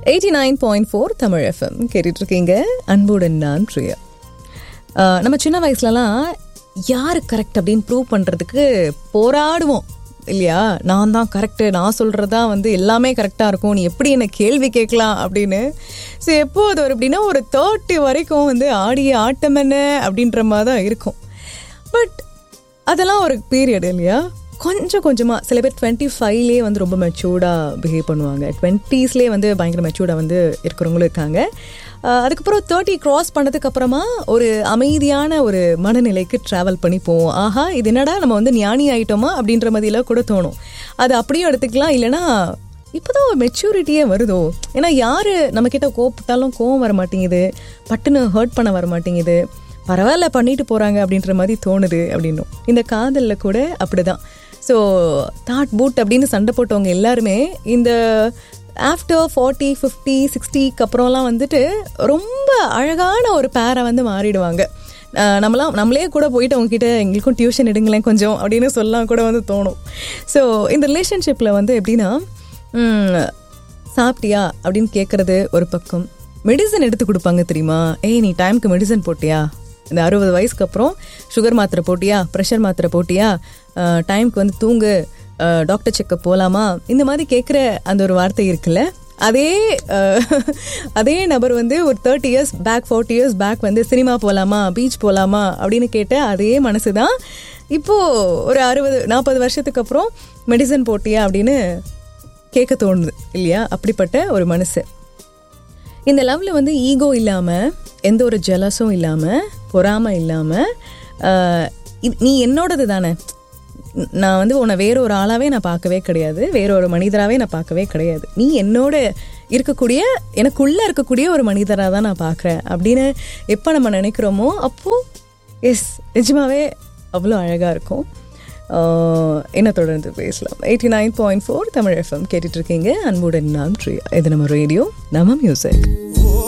eighty nine point four Tamil FM கேட்டுட்ருக்கீங்க அன்புடன் நான் பிரியா ஆஹ் நம்ம சின்ன வயசுலலாம் யார் கரெக்ட் அப்படின்னு ப்ரூவ் பண்ணுறதுக்கு போராடுவோம் இல்லையா நான் தான் கரெக்டு நான் சொல்கிறது தான் வந்து எல்லாமே கரெக்டாக இருக்கும் நீ எப்படி என்ன கேள்வி கேட்கலாம் அப்படின்னு ஸோ எப்போ அது ஒரு எப்படின்னா ஒரு தேர்ட்டி வரைக்கும் வந்து ஆடிய ஆட்டம் என்ன அப்படின்ற மாதிரி தான் இருக்கும் பட் அதெல்லாம் ஒரு பீரியட் இல்லையா கொஞ்சம் கொஞ்சமாக சில பேர் டுவெண்ட்டி ஃபைவ்லேயே வந்து ரொம்ப மெச்சூர்டாக பிஹேவ் பண்ணுவாங்க டுவெண்ட்டீஸ்லேயே வந்து பயங்கர மெச்சூர்டாக வந்து இருக்கிறவங்களும் இருக்காங்க ஆஹ் அதுக்கப்புறம் தேர்ட்டி க்ராஸ் பண்ணதுக்கு அப்புறமா ஒரு அமைதியான ஒரு மனநிலைக்கு ட்ராவல் பண்ணி போவோம் ஆஹா இது என்னடா நம்ம வந்து ஞானி ஆயிட்டோமா அப்படின்ற மாதிரிலாம் கூட தோணும் அது அப்படியும் எடுத்துக்கலாம் இல்லைன்னா இப்போதான் ஒரு மெச்சூரிட்டியே வருதோ ஏன்னா யார் நம்மக்கிட்ட கோப்பிட்டாலும் கோவம் வர மாட்டேங்குது பட்டுன்னு ஹர்ட் பண்ண வர மாட்டேங்குது பரவாயில்ல பண்ணிட்டு போகிறாங்க அப்படின்ற மாதிரி தோணுது அப்படின்னும் இந்த காதலில் கூட அப்படிதான் ஸோ தாட் பூட் அப்படின்னு சண்டை போட்டவங்க எல்லாருமே இந்த ஆஃப்டர் ஃபார்ட்டி ஃபிஃப்டி சிக்ஸ்டிக்கு அப்புறம்லாம் வந்துட்டு ரொம்ப அழகான ஒரு பேரை வந்து மாறிடுவாங்க அஹ் நம்மளாம் நம்மளே கூட போயிட்டு அவங்ககிட்ட எங்களுக்கும் டியூஷன் எடுங்களேன் கொஞ்சம் அப்படின்னு சொல்லலாம் கூட வந்து தோணும் ஸோ இந்த ரிலேஷன்ஷிப்பில் வந்து எப்படின்னா ம், சாப்பிட்டியா அப்படின்னு கேட்குறது ஒரு பக்கம் மெடிசன் எடுத்து கொடுப்பாங்க தெரியுமா ஏய் நீ டைம்க்கு மெடிசன் போட்டியா இந்த அறுபது வயசுக்கு அப்புறம் சுகர் மாத்திரை போட்டியா ப்ரெஷர் மாத்திரை போட்டியா டைம்க்கு வந்து தூங்கு டாக்டர் செக்கப் போகலாமா இந்த மாதிரி கேட்குற அந்த ஒரு வார்த்தை இருக்குல்ல அதே அஹ், அதே நபர் வந்து ஒரு thirty years back forty years back வந்து சினிமா போகலாமா பீச் போகலாமா அப்படின்னு கேட்ட அதே மனசு தான் இப்போது ஒரு அறுபது நாற்பது வருஷத்துக்கு அப்புறம் மெடிசன் போட்டியா அப்படின்னு கேட்க தோணுது இல்லையா அப்படிப்பட்ட ஒரு மனசு இந்த லவ்ல வந்து ஈகோ இல்லாமல் எந்த ஒரு ஜெலஸும் இல்லாமல் பொறாமை இல்லாமல் நீ என்னோடது தானே நான் வந்து உன்னை வேற ஒரு ஆளாவே நான் பார்க்கவே கிடையாது வேற ஒரு மனிதராகவே நான் பார்க்கவே கிடையாது நீ என்னோட இருக்கக்கூடிய எனக்குள்ள இருக்கக்கூடிய ஒரு மனிதராக தான் நான் பார்க்குறேன் அப்படின்னு எப்போ நம்ம நினைக்கிறோமோ அப்போது எஸ் நிஜமாவே அவ்வளோ அழகாக இருக்கும் ஆஹ் என்ன தொடர்ந்து பேசலாம் eighty nine point four Tamil FM கேட்டுட்ருக்கீங்க அன்புடன் நான் பிரியா இது நம்ம ரேடியோ நம்ம மியூசிக் ஓ